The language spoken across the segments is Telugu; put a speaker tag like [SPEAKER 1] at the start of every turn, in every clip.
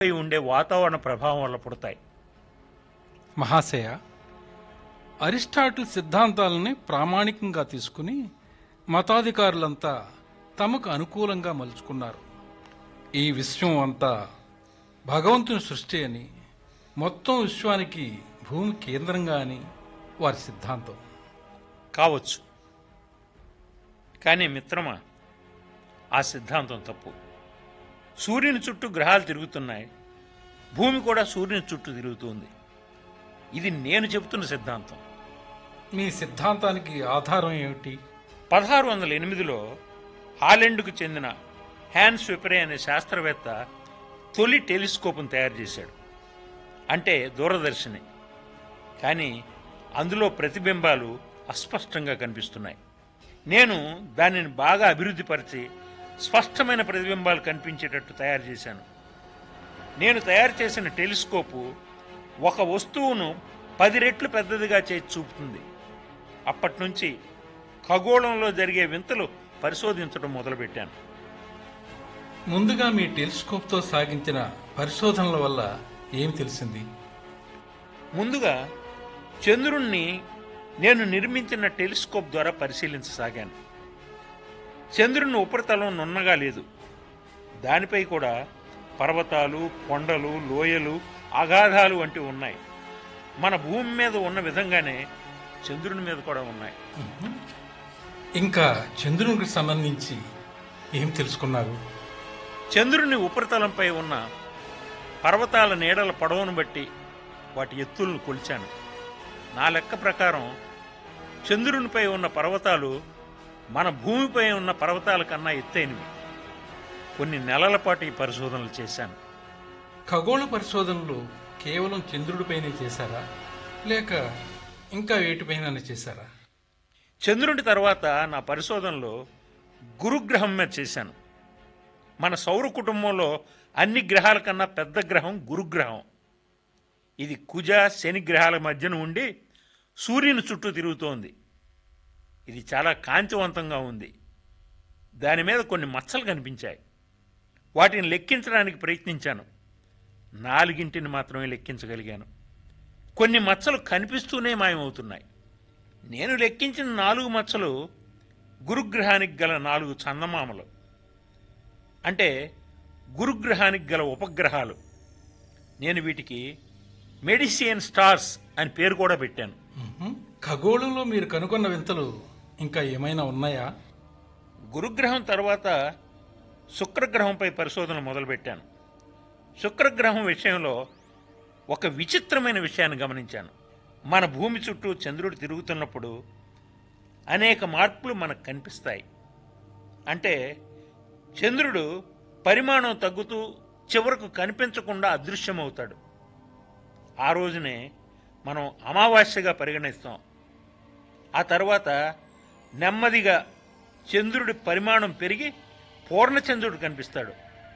[SPEAKER 1] పై ఉండే వాతావరణ ప్రభావం వల్ల పుడతాయి
[SPEAKER 2] మహాశయ అరిస్టాటిల్ సిద్ధాంతాలని ప్రామాణికంగా తీసుకుని మతాధికారులంతా తమకు అనుకూలంగా మలుచుకున్నారు ఈ విశ్వం అంతా భగవంతుని సృష్టి అని మొత్తం విశ్వానికి భూమి కేంద్రంగా అని వారి సిద్ధాంతం
[SPEAKER 1] కావచ్చు కానీ మిత్రమా ఆ సిద్ధాంతం తప్పు సూర్యుని చుట్టూ గ్రహాలు తిరుగుతున్నాయి భూమి కూడా సూర్యుని చుట్టూ తిరుగుతుంది ఇది నేను చెబుతున్న సిద్ధాంతం
[SPEAKER 2] మీ సిద్ధాంతానికి ఆధారం ఏమిటి
[SPEAKER 1] పదహారు వందల ఎనిమిదిలో హాలెండ్కు చెందిన హ్యాన్స్ విపరే అనే శాస్త్రవేత్త తొలి టెలిస్కోప్ను తయారు చేశాడు అంటే దూరదర్శిని కానీ అందులో ప్రతిబింబాలు అస్పష్టంగా కనిపిస్తున్నాయి నేను దానిని బాగా అభివృద్ధిపరిచి స్పష్టమైన ప్రతిబింబాలు కనిపించేటట్టు తయారు చేశాను నేను తయారు చేసిన టెలిస్కోపు ఒక వస్తువును పది రెట్లు పెద్దదిగా చేసి చూపుతుంది అప్పటి నుంచి ఖగోళంలో జరిగే వింతలు పరిశోధించడం మొదలుపెట్టాను
[SPEAKER 2] ముందుగా మీ టెలిస్కోప్తో సాగించిన పరిశోధనల వల్ల ఏం తెలిసింది
[SPEAKER 1] ముందుగా చంద్రుణ్ణి నేను నిర్మించిన టెలిస్కోప్ ద్వారా పరిశీలించసాగాను చంద్రుని ఉపరితలం నున్నగా లేదు దానిపై కూడా పర్వతాలు కొండలు లోయలు అగాధాలు వంటివి ఉన్నాయి మన భూమి మీద ఉన్న విధంగానే చంద్రుని మీద కూడా ఉన్నాయి
[SPEAKER 2] ఇంకా చంద్రునికి సంబంధించి ఏం తెలుసుకున్నారు
[SPEAKER 1] చంద్రుని ఉపరితలంపై ఉన్న పర్వతాల నీడల పొడవును బట్టి వాటి ఎత్తులను కొలిచాను నా లెక్క ప్రకారం చంద్రునిపై ఉన్న పర్వతాలు మన భూమిపై ఉన్న పర్వతాల కన్నా ఎత్తైనవి కొన్ని నెలల పాటు ఈ పరిశోధనలు చేశాను
[SPEAKER 2] ఖగోళ పరిశోధనలు కేవలం చంద్రుడిపైనే చేశారా లేక ఇంకా వేటిపైన చేశారా
[SPEAKER 1] చంద్రుడి తర్వాత నా పరిశోధనలో గురుగ్రహం మీద చేశాను మన సౌర కుటుంబంలో అన్ని గ్రహాల కన్నా పెద్ద గ్రహం గురుగ్రహం ఇది కుజ శని గ్రహాల మధ్యన ఉండి సూర్యుని చుట్టూ తిరుగుతోంది ఇది చాలా కాంతివంతంగా ఉంది దాని మీద కొన్ని మచ్చలు కనిపించాయి వాటిని లెక్కించడానికి ప్రయత్నించాను నాలుగింటిని మాత్రమే లెక్కించగలిగాను కొన్ని మచ్చలు కనిపిస్తూనే మాయమవుతున్నాయి నేను లెక్కించిన నాలుగు మచ్చలు గురుగ్రహానికి గల నాలుగు చందమామలు అంటే గురుగ్రహానికి గల ఉపగ్రహాలు నేను వీటికి మెడిసియన్ స్టార్స్ అని పేరు కూడా పెట్టాను
[SPEAKER 2] మ్మ్హ్మ్. ఖగోళంలో మీరు కనుగొన్న వింతలు ఇంకా ఏమైనా ఉన్నాయా
[SPEAKER 1] గురుగ్రహం తర్వాత శుక్రగ్రహంపై పరిశోధన మొదలుపెట్టాను శుక్రగ్రహం విషయంలో ఒక విచిత్రమైన విషయాన్ని గమనించాను మన భూమి చుట్టూ చంద్రుడు తిరుగుతున్నప్పుడు అనేక మార్పులు మనకు కనిపిస్తాయి అంటే చంద్రుడు పరిమాణం తగ్గుతూ చివరకు కనిపించకుండా అదృశ్యమవుతాడు ఆ రోజునే మనం అమావాస్యగా పరిగణిస్తాం ఆ తర్వాత నెమ్మదిగా చంద్రుడి పరిమాణం పెరిగి పూర్ణచంద్రుడు కనిపిస్తాడు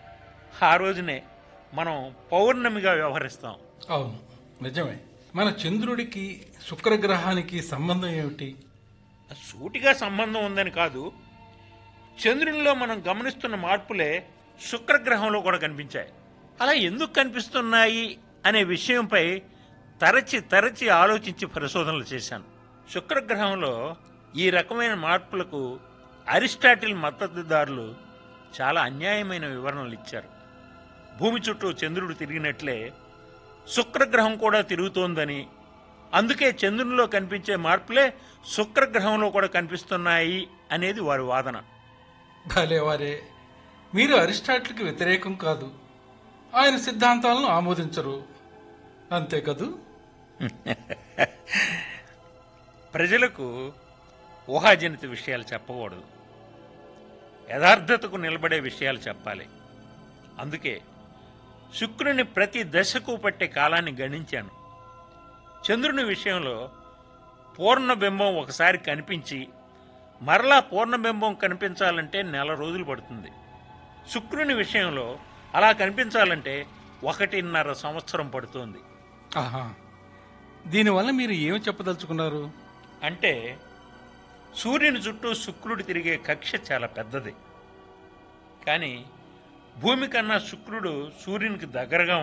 [SPEAKER 1] ఆ రోజునే మనం పౌర్ణమిగా వ్యవహరిస్తాం
[SPEAKER 2] అవును నిజమే మన చంద్రుడికి శుక్రగ్రహానికి సంబంధం ఏమిటి
[SPEAKER 1] సూటిగా సంబంధం ఉందని కాదు చంద్రునిలో మనం గమనిస్తున్న మార్పులే శుక్రగ్రహంలో కూడా కనిపించాయి అలా ఎందుకు కనిపిస్తున్నాయి అనే విషయంపై తరచి తరచి ఆలోచించి పరిశోధనలు చేశాను శుక్రగ్రహంలో ఈ రకమైన మార్పులకు అరిస్టాటిల్ మద్దతుదారులు చాలా అన్యాయమైన వివరణలు ఇచ్చారు భూమి చుట్టూ చంద్రుడు తిరిగినట్లే శుక్రగ్రహం కూడా తిరుగుతోందని అందుకే చంద్రునిలో కనిపించే మార్పులే శుక్రగ్రహంలో కూడా కనిపిస్తున్నాయి అనేది వారి వాదన
[SPEAKER 2] భలే వారే మీరు అరిస్టాటిల్కి వ్యతిరేకం కాదు ఆయన సిద్ధాంతాలను ఆమోదించరు అంతే కదూ
[SPEAKER 1] ప్రజలకు ఊహాజనిత విషయాలు చెప్పకూడదు యథార్థతకు నిలబడే విషయాలు చెప్పాలి అందుకే శుక్రుని ప్రతి దశకు పట్టే కాలాన్ని గణించాను చంద్రుని విషయంలో పూర్ణబింబం ఒకసారి కనిపించి మరలా పూర్ణబింబం కనిపించాలంటే నెల రోజులు పడుతుంది శుక్రుని విషయంలో అలా కనిపించాలంటే ఒకటిన్నర సంవత్సరం పడుతుంది
[SPEAKER 2] ఆహా దీనివల్ల మీరు ఏమి చెప్పదలుచుకున్నారు
[SPEAKER 1] అంటే సూర్యుని చుట్టూ శుక్రుడు తిరిగే కక్ష చాలా పెద్దది కానీ భూమి కన్నా శుక్రుడు సూర్యునికి దగ్గరగా